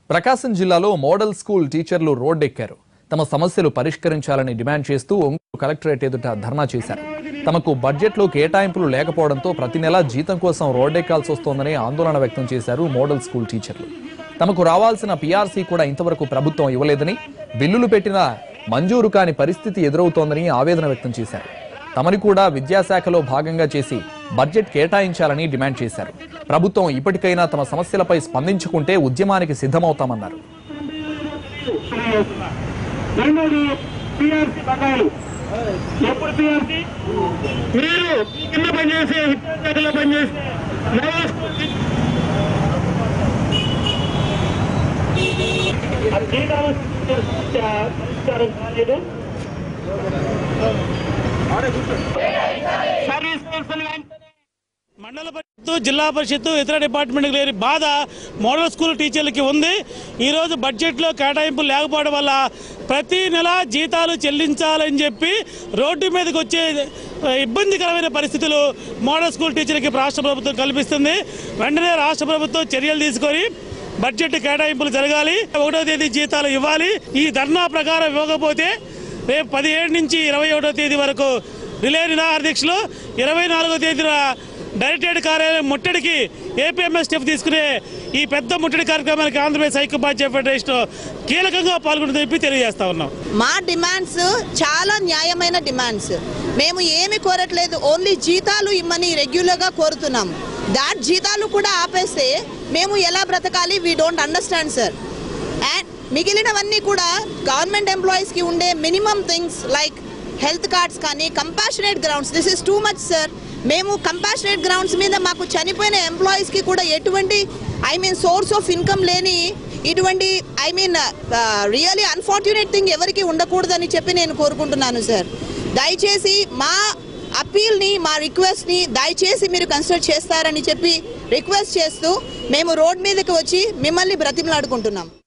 ప్రకాశం జిల్లాలో model school టీచర్లు రోడ్డెక్కారు తమ సమస్యలు పరిష్కరించాలని డిమాండ్ చేస్తూ ఒంగోలు కలెక్టరేట్ ఎదుట ధర్నా చేశారు తమకు బడ్జెట్లో కేటాయింపులు లేకపోవడంతో ప్రతి నెలా జీతం కోసం రోడ్డెక్కాల్సి వస్తోందని ఆందోళన వ్యక్తం చేశారు మోడల్ స్కూల్ టీచర్లు తమకు రావాల్సిన పీఆర్సీ కూడా ఇంతవరకు ప్రభుత్వం ఇవ్వలేదని బిల్లులు పెట్టిన మంజూరు కాని పరిస్థితి ఎదురవుతోందని ఆవేదన వ్యక్తం చేశారు తమని కూడా విద్యాశాఖలో భాగంగా చేసి బడ్జెట్ కేటాయించాలని డిమాండ్ చేశారు ప్రభుత్వం ఇప్పటికైనా తమ సమస్యలపై స్పందించుకుంటే ఉద్యమానికి సిద్ధమవుతామన్నారు రెండోది పిఆర్సీ బకాయిలు ఎప్పుడు పిఆర్సీ మీరు కింద పనిచేసే విద్యాశాఖలో పనిచేసే నవా స్కూల్ టీ- అది జీతాలు పరిష్కారం కాలేదు సర్వీస్ పర్సన్ వెంటనే మండల పరిషత్తు జిల్లా పరిషత్తు ఇతర డిపార్ట్మెంట్కి లేని బాధ మోడల్ స్కూల్ టీచర్లకి ఉంది ఈరోజు బడ్జెట్లో కేటాయింపులు లేకపోవడం వల్ల ప్రతి నెల జీతాలు చెల్లించాలని చెప్పి రోడ్డు మీదకి వచ్చే ఆ, ఇబ్బందికరమైన పరిస్థితులు మోడల్ స్కూల్ టీచర్లకి రాష్ట్ర ప్రభుత్వం కల్పిస్తుంది వెంటనే రాష్ట్ర ప్రభుత్వం చర్యలు తీసుకొని బడ్జెట్ కేటాయింపులు జరగాలి ఒకటో తేదీ జీతాలు ఇవ్వాలి ఈ ధర్నా ప్రకారం ఇవ్వకపోతే రేపు పదిహేడు నుంచి ఇరవై ఒకటో తేదీ వరకు రిలే నిరాహార దీక్షలు ఇరవై నాలుగో తేదీన డైరెక్టరేట్ కార్యాలయం ముట్టడికి ఏపీఎంఎస్ స్టెప్ తీసుకునే ఈ పెద్ద ముట్టడి కార్యక్రమానికి ఆంధ్రప్రదేశ్ ఐక్యపాధ్య ఫెడరేషన్ కీలకంగా పాల్గొంటుందని చెప్పి తెలియజేస్తా ఉన్నాం మా డిమాండ్స్ చాలా న్యాయమైన డిమాండ్స్ మేము ఏమి కోరట్లేదు ఓన్లీ జీతాలు ఇమ్మని రెగ్యులర్గా కోరుతున్నాము దాట్ జీతాలు కూడా ఆపేస్తే మేము ఎలా బ్రతకాలి we don't understand sir and మిగిలినవన్నీ కూడా గవర్నమెంట్ ఎంప్లాయీస్కి ఉండే minimum things like health cards కానీ compassionate grounds this is too much sir మేము కంపాషనేట్ గ్రౌండ్స్ మీద మాకు చనిపోయిన ఎంప్లాయీస్కి కూడా ఎటువంటి I mean source of income లేని ఇటువంటి I mean really unfortunate thing ఎవరికి ఉండకూడదని చెప్పి నేను కోరుకుంటున్నాను సార్ దయచేసి మా అప్పీల్ని మా రిక్వెస్ట్ని దయచేసి మీరు కన్సిడర్ చేస్తారని చెప్పి రిక్వెస్ట్ చేస్తూ మేము రోడ్ మీదకి వచ్చి మిమ్మల్ని బ్రతిమలాడుకుంటున్నాం